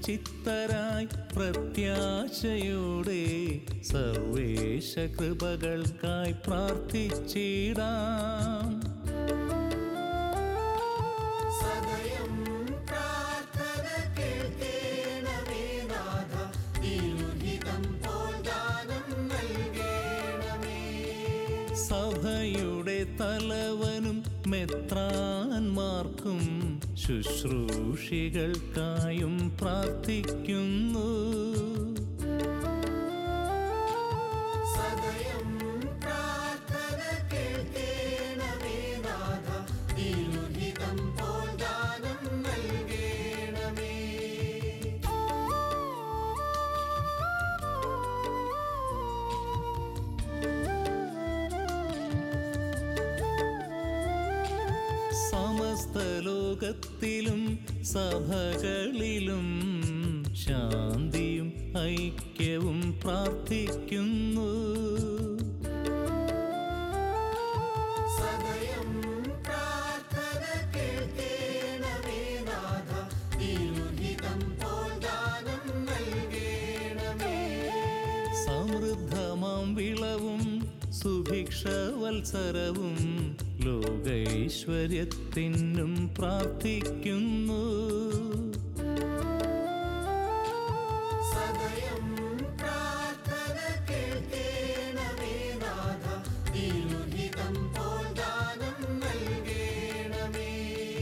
ചിത്തരായി പ്രത്യാശയോടെ സർവേശ കൃപകൾക്കായി പ്രാർത്ഥിച്ചിടാം സദയം പ്രാർത്ഥന കേൾക്കേണമേ നാഥ തിരുഹിതം പോൽ ദാനം നൽകേണമേ സഭയുടെ തലവനും മെത്രാന്മാർക്കും ശുശ്രൂഷികൾക്കായും പ്രാർത്ഥിക്കുന്നു സദയം പ്രാർത്ഥന കേൾക്കേണമേ നാഥ തിരുഹിതം പോൽ ദാനം നൽകേണമേ സമസ്ത ലോകത്തിലും സഭകളിലും ശാന്തിയും ഐക്യവും പ്രാർത്ഥിക്കുന്നു സദയം പ്രാർത്ഥന കേൾക്കേണമേ നാഥ തിരുഹിതം പോൽ ദാനം നൽകേണമേ സമൃദ്ധമാം വിളവും സുഭിക്ഷവത്സരവും ലോകൈശ്വര്യത്തിനും പ്രാർത്ഥിക്കുന്നു സദയം പ്രാർത്ഥന കേൾക്കേണമേ നാഥ തിരുഹിതം പോൽ ദാനം നൽകേണമേ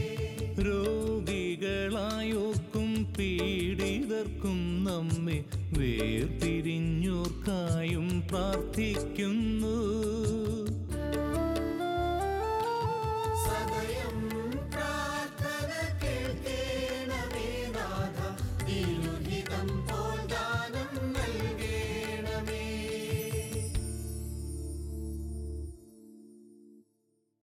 രോഗികളായോർക്കും പീഡിതർക്കും നമ്മെ വേർപിരിഞ്ഞോർക്കായും പ്രാർത്ഥിക്കുന്നു